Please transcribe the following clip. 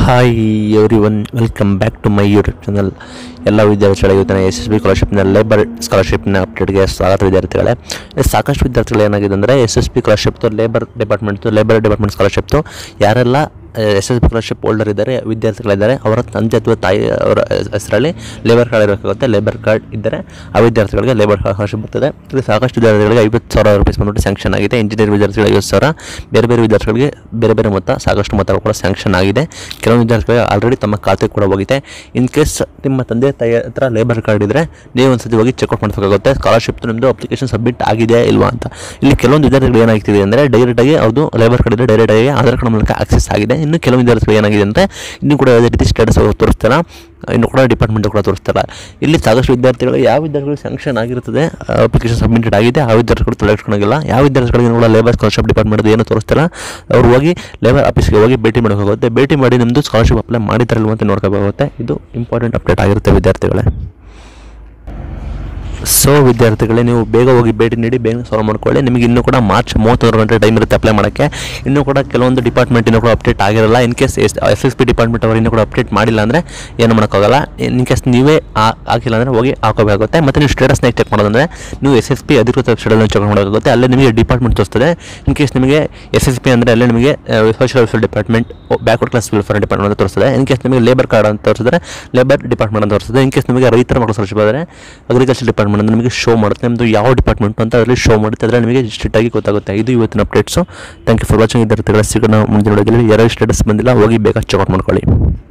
hi everyone welcome back to my YouTube channel ಎಲ್ಲ ವಿದ್ಯಾರ್ಥಿಗಳಿಗೆ ಇವತ್ತಿನ ಎಸ್ ಎಸ್ ಬಿ ಸ್ಕಾಲರ್ಶಿಪ್ನ ಲೇಬರ್ ಸ್ಕಾಲರ್ಶಿಪ್ನ ಅಪ್ಡೇಟ್ಗೆ ಸ್ವಾಗತ ವಿದ್ಯಾರ್ಥಿಗಳೇ ಇಲ್ಲಿ ಸಾಕಷ್ಟು ವಿದ್ಯಾರ್ಥಿಗಳು ಏನಾಗಿದೆ ಅಂದರೆ ಎಸ್ ಎಸ್ ಬಿ ಸ್ಕಾಲರ್ಶಿಪ್ತು ಲೇಬರ್ ಡಿಪಾರ್ಟ್ಮೆಂಟ್ದು ಲೇಬರ್ ಡಿಪಾರ್ಟ್ಮೆಂಟ್ ಸ್ಕಾಲರ್ಶಿಪ್ತು ಯಾರೆಲ್ಲ S S B scholarship holder ಇದ್ದಾರೆ ವಿದ್ಯಾರ್ಥಿಗಳಿದ್ದಾರೆ ಅವರ ತಂದೆ ಅಥವಾ ತಾಯಿ ಅವರ ಹೆಸರಲ್ಲಿ ಲೇಬರ್ ಕಾರ್ಡ್ ಇರಬೇಕಾಗುತ್ತೆ ಲೇಬರ್ ಕಾರ್ಡ್ ಇದ್ದರೆ ಆ ವಿದ್ಯಾರ್ಥಿಗಳಿಗೆ ಲೇಬರ್ ಸ್ಕಾಲರ್ಶಿಪ್ ಬರ್ತದೆ ಇಲ್ಲಿ ಸಾಕಷ್ಟು ವಿದ್ಯಾರ್ಥಿಗಳಿಗೆ ಐವತ್ತು ಸಾವಿರ ರೂಪಾಯಿ ಬಂದ್ಬಿಟ್ಟು ಸ್ಯಾಂಕ್ಷನ್ ಆಗಿದೆ ಇಂಜಿನಿಯರ್ ವಿದ್ಯಾರ್ಥಿಗಳಿಗೆ ಐವತ್ತು ಸಾವಿರ ಬೇರೆ ಬೇರೆ ವಿದ್ಯಾರ್ಥಿಗಳಿಗೆ ಬೇರೆ ಬೇರೆ ಮೊತ್ತ ಸಾಕಷ್ಟು ಮೊತ್ತಗಳು ಕೂಡ ಸ್ಯಾಂಕ್ಷನ್ ಆಗಿದೆ ಕೆಲವೊಂದು ವಿದ್ಯಾರ್ಥಿಗಳಿಗೆ ಆಲ್ರೆಡಿ ತಮ್ಮ ಖಾತೆ ಕೂಡ ಹೋಗಿದೆ ಇನ್ ಕೇಸ್ ನಿಮ್ಮ ತಂದೆ ತಾಯಿ ಹತ್ರ ಲೇಬರ್ ಕಾರ್ಡ್ ಇದ್ದರೆ ನೀವು ಒಂದ್ಸತಿ ಹೋಗಿ ಚೆಕ್ಔಟ್ ಮಾಡಬೇಕಾಗುತ್ತೆ ಸ್ಕಾಲರ್ಶಿಪ್ ನಿಮ್ಮದು ಅಪ್ಲಿಕೇಶನ್ ಸಬ್ಮಿಟ್ ಆಗಿದೆಯಾ ಇಲ್ವಾ ಅಂತ ಇಲ್ಲಿ ಕೆಲವೊಂದು ವಿದ್ಯಾರ್ಥಿಗಳು ಏನಾಗ್ತಿದೆ ಅಂದರೆ ಡೈರೆಕ್ಟಾಗಿ ಅವ್ರದ್ದು ಲೇಬರ್ ಕಾರ್ಡ್ ಇದ್ದರೆ ಡೈರೆಕ್ಟಾಗಿ ಆಧಾರ್ ಕಾರ್ಡ್ ಮೂಲಕ ಆಕ್ಸೆಸ್ ಆಗಿದೆ ಇನ್ನು ಕೆಲವು ವಿದ್ಯಾರ್ಥಿಗಳು ಏನಾಗಿದೆ ಅಂದರೆ ಇನ್ನೂ ಕೂಡ ಯಾವುದೇ ರೀತಿ ಸ್ಟೇಟಸ್ ತೋರಿಸ್ತಾರ ಇನ್ನು ಕೂಡ ಡಿಪಾರ್ಟ್ಮೆಂಟ್ ಕೂಡ ತೋರಿಸ್ತಾರ ಇಲ್ಲಿ ಸಾಕಷ್ಟು ವಿದ್ಯಾರ್ಥಿಗಳು ಯಾವ ವಿದ್ಯಾರ್ಥಿಗಳು ಸ್ಯಾಂಕ್ಷನ್ ಆಗಿರ್ತದೆ ಅಪ್ಲಿಕೇಶನ್ ಸಬ್ಮಿಟೆಡ್ ಆಗಿದೆ ಆ ವಿದ್ಯಾರ್ಥಿಗಳು ತೊಡಗಿಸ್ಕೊಳಂಗಿಲ್ಲ ಯಾವ ವಿದ್ಯಾರ್ಥಿಗಳಿಗೆ ಕೂಡ ಲೇಬರ್ ಸ್ಕಾಲರ್ಶಿಪ್ ಡಿಪಾರ್ಟ್ಮೆಂಟ್ ಏನು ತೋರಿಸ್ತಾರ ಅವ್ರು ಹೋಗಿ ಲೇಬರ್ ಆಫೀಸ್ಗೆ ಹೋಗಿ ಭೇಟಿ ಮಾಡಬೇಕಾಗುತ್ತೆ ಭೇಟಿ ಮಾಡಿ ನಿಮ್ಮದು ಸ್ಕಾಲರ್ಶಿಪ್ ಅಪ್ಲೈ ಮಾಡಿದ್ದಾರಲ್ವ ಅಂತ ನೋಡ್ಕೋಬೇಕಾಗುತ್ತೆ ಇದು ಇಂಪಾರ್ಟೆಂಟ್ ಅಪ್ಡೇಟ್ ಆಗಿರುತ್ತೆ ವಿದ್ಯಾರ್ಥಿಗಳೇ ಸೊ ವಿದ್ಯಾರ್ಥಿಗಳೇ ನೀವು ಬೇಗ ಹೋಗಿ ಭೇಟಿ ನೀಡಿ ಬೇಗ ಸಾಲ್ವ್ ಮಾಡ್ಕೊಳ್ಳಿ ನಿಮಗೆ ಇನ್ನೂ ಕೂಡ ಮಾರ್ಚ್ ಮೂವತ್ತೊಂದು ಗಂಟೆ ಟೈಮ್ ಇರುತ್ತೆ ಅಪ್ಲೈ ಮಾಡೋಕ್ಕೆ ಇನ್ನೂ ಕೂಡ ಕೆಲವೊಂದು ಡಿಪಾರ್ಟ್ಮೆಂಟ್ ಇನ್ನೂ ಕೂಡ ಅಪ್ಡೇಟ್ ಆಗಿರಲ್ಲ in case S S S P department ಅವರು ಇನ್ನೂ ಕೂಡ ಅಪ್ಡೇಟ್ ಮಾಡಿಲ್ಲ ಅಂದರೆ ಏನು ಮಾಡೋಕ್ಕಾಗಲ್ಲ ಇನ್ ಕೇಸ್ ನೀವೇ ಆ- ಆಗಿಲ್ಲ ಅಂದರೆ ಹೋಗಿ ಹಾಕೋಬೇಕಾಗುತ್ತೆ ಮತ್ತು ನೀವು ಸ್ಟೇಟಸ್ನ ಚೆಕ್ ಮಾಡೋದಂದರೆ ನೀವು ಎಸ್ ಎಸ್ ಪಿ ಅಧಿಕೃತ ವೆಬ್ಸೈಟಲ್ಲಿ ಚೆಕ್ ಮಾಡಬೇಕಾಗುತ್ತೆ ಅಲ್ಲೇ ನಿಮಗೆ ಡಿಪಾರ್ಟ್ಮೆಂಟ್ ತೋರಿಸ್ತದೆ ಇನ್ ಕೇಸ್ ನಿಮಗೆ ಎಸ್ ಎಸ್ ಪಿ ಅಂದರೆ ಅಲ್ಲೇ ನಿಮಗೆ social welfare department backward class welfare department ಅಂತ ತೋರಿಸ್ತದೆ ಇನ್ ಕೇಸ್ ನಿಮಗೆ ಲೇಬರ್ ಕಾರ್ಡ್ ಅಂತ ತೋರಿಸಿದ್ರೆ ಲೇಬರ್ ಡಿಪಾರ್ಟ್ಮೆಂಟ್ ಅಂತ ತೋರಿಸ್ತದೆ ಇನ್ ಕೇಸ್ ನಿಮಗೆ ರೈತರ ಮಕ್ಕಳು ಸ್ಕಾಲರ್ಶಿಪ್ ಆದರೆ ಅಗ್ರಿಕಲ್ಚರ್ ಡಿಪಾರ್ಟ್ಮೆಂಟ್ ಅಂತ ನಿಮಗೆ ಶೋ ಮಾಡುತ್ತೆ ನಿಮ್ಮದು ಯಾವ ಡಿಪಾರ್ಟ್ಮೆಂಟ್ ಅಂತ ಅದರಲ್ಲಿ ಶೋ ಮಾಡುತ್ತೆ ಅದರಲ್ಲಿ ನಿಮಗೆ ಸ್ಟ್ರಿಕ್ಟಾಗಿ ಗೊತ್ತಾಗುತ್ತೆ ಇದು ಇವತ್ತಿನ ಅಪ್ಡೇಟ್ಸು ಥ್ಯಾಂಕ್ ಯು ಫಾರ್ ವಾಚಿಂಗ್ ವಿದ್ಯಾರ್ಥಿಗಳ ಸಿಗೋಣ ಮುಂದಿನ ವಿಡಿಯೋದಲ್ಲಿ ಯಾರು ಸ್ಟೇಟಸ್ ಬಂದಿಲ್ಲ ಹೋಗಿ ಬೇಗ ಚೆಕ್ಔಟ್ ಮಾಡ್ಕೊಳ್ಳಿ